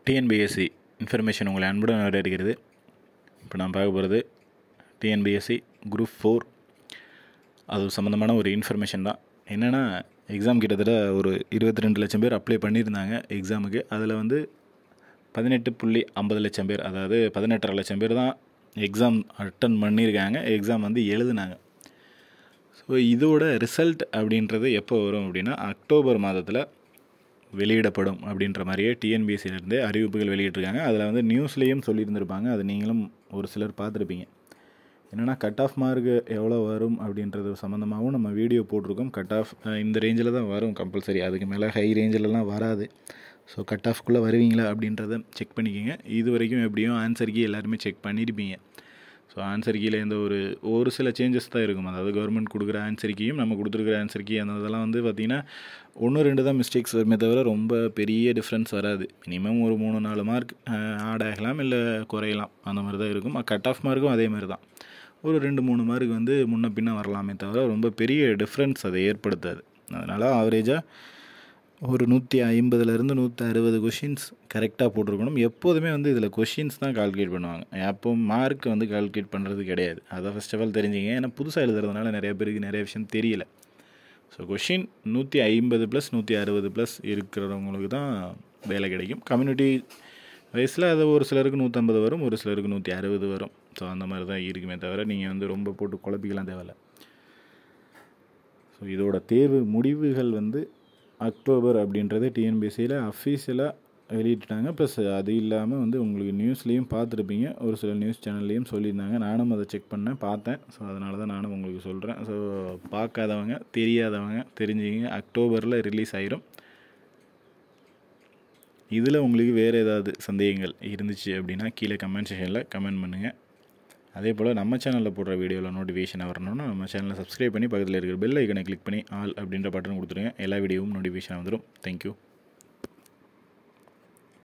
TNPSC information உங்களை அன்புடன் வரவேற்கிறது இப்போ நான் பார்க்க போகிறது டிஎன்பிஎஸ்சி குரூப் ஃபோர் அது சம்மந்தமான ஒரு இன்ஃபர்மேஷன் தான் என்னென்னா எக்ஸாம் கிட்டத்தட்ட ஒரு இருபத்தி ரெண்டு லட்சம் பேர் அப்ளை பண்ணியிருந்தாங்க எக்ஸாமுக்கு அதில் வந்து பதினெட்டு புள்ளி ஐம்பது லட்சம் பேர் அதாவது பதினெட்டரை லட்சம் பேர் தான் எக்ஸாம் அட்டன் பண்ணியிருக்காங்க எக்ஸாம் வந்து எழுதுனாங்க ஸோ இதோட ரிசல்ட் அப்படின்றது எப்போ வரும் அப்படின்னா அக்டோபர் மாதத்தில் வெளியிடப்படும் அப்படின்ற மாதிரியே டிஎன்பிஎஸ்சிலேருந்தே அறிவிப்புகள் வெளியிட்டிருக்காங்க அதில் வந்து நியூஸ்லேயும் சொல்லியிருந்திருப்பாங்க அது நீங்களும் ஒரு சிலர் பார்த்துருப்பீங்க என்னென்னா கட் ஆஃப் மார்க் எவ்வளோ வரும் அப்படின்றது சம்மந்தமாகவும் நம்ம வீடியோ போட்டிருக்கோம் கட் ஆஃப் இந்த ரேஞ்சில் தான் வரும் கம்பல்சரி அதுக்கு மேலே ஹை ரேஞ்சிலலாம் வராது ஸோ கட் ஆஃப்குள்ளே வருவீங்களா அப்படின்றத செக் பண்ணிக்கோங்க இது வரைக்கும் எப்படியும் ஆன்சர் கீ எல்லாருமே செக் பண்ணியிருப்பீங்க ஸோ ஆன்சர் கீழே எந்த ஒரு ஒரு சில சேஞ்சஸ் தான் இருக்கும் அதாவது கவர்மெண்ட் கொடுக்குற ஆன்சர் கீயும் நம்ம கொடுத்துருக்குற ஆன்சர் கீ அந்த இதெல்லாம் வந்து பார்த்திங்கன்னா ஒன்று ரெண்டு தான் மிஸ்டேக்ஸ் வருமே தவிர ரொம்ப பெரிய டிஃப்ரென்ஸ் வராது மினிமம் ஒரு மூணு நாலு மார்க் ஆட் ஆகலாம் இல்லை குறையலாம் அந்த மாதிரி தான் இருக்கும் கட் ஆஃப் மார்க்கும் அதே மாதிரி தான் ஒரு ரெண்டு மூணு மார்க் வந்து முன்ன பின்ன வரலாமே தவிர ரொம்ப பெரிய டிஃப்ரென்ஸ் அதை ஏற்படுத்தாது அதனால் ஆவரேஜாக ஒரு நூற்றி ஐம்பதுலேருந்து நூற்றி அறுபது கொஷின்ஸ் கரெக்டாக போட்டிருக்கணும் எப்போதுமே வந்து இதில் கொஷின்ஸ் தான் கால்குலேட் பண்ணுவாங்க அப்போ மார்க் வந்து கால்குலேட் பண்ணுறது கிடையாது அதை ஃபஸ்ட் ஆஃப் ஆல் தெரிஞ்சுங்க ஏன்னா புதுசாக எழுதுறதுனால நிறைய பேருக்கு நிறைய விஷயம் தெரியல ஸோ கொஷின் நூற்றி ஐம்பது ப்ளஸ் நூற்றி அறுபது ப்ளஸ் இருக்கிறவங்களுக்கு தான் வேலை கிடைக்கும் கம்யூனிட்டி வயசில் அது ஒரு சிலருக்கு நூற்றம்பது வரும் ஒரு சிலருக்கு நூற்றி அறுபது வரும் ஸோ அந்த மாதிரி தான் இருக்குமே தவிர நீங்கள் வந்து ரொம்ப போட்டு குழப்பிக்கலாம் தேவையில்ல ஸோ இதோட தேர்வு முடிவுகள் வந்து அக்டோபர் அப்படின்றது டிஎன்பிஎஸ்சியில் அஃபீஷியலாக வெளியிட்டாங்க ப்ளஸ் அது இல்லாமல் வந்து உங்களுக்கு நியூஸ்லேயும் பார்த்துருப்பீங்க ஒரு சில நியூஸ் சேனல்லையும் சொல்லியிருந்தாங்க நானும் அதை செக் பண்ணேன் பார்த்தேன் ஸோ அதனால தான் நானும் உங்களுக்கு சொல்கிறேன் ஸோ பார்க்காதவங்க தெரியாதவங்க தெரிஞ்சுக்கிங்க அக்டோபரில் ரிலீஸ் ஆயிரும் இதில் உங்களுக்கு வேறு ஏதாவது சந்தேகங்கள் இருந்துச்சு அப்படின்னா கீழே கமெண்ட் செக்ஷனில் கமெண்ட் பண்ணுங்கள் அதே போல் நம்ம சேனலில் போடுற வீடியோவில் நோட்டிஃபிகேஷன் வரணும்னா நம்ம சேனலை சப்ஸ்கிரைப் பண்ணி பக்கத்தில் இருக்கிற பெல் ஐக்கனை கிளிக் பண்ணி ஆல் அப்படின்ற பட்டன் கொடுத்துருங்க எல்லா வீடியோவும் நோட்டிஃபிகேஷன் வந்துடும் தேங்க்யூ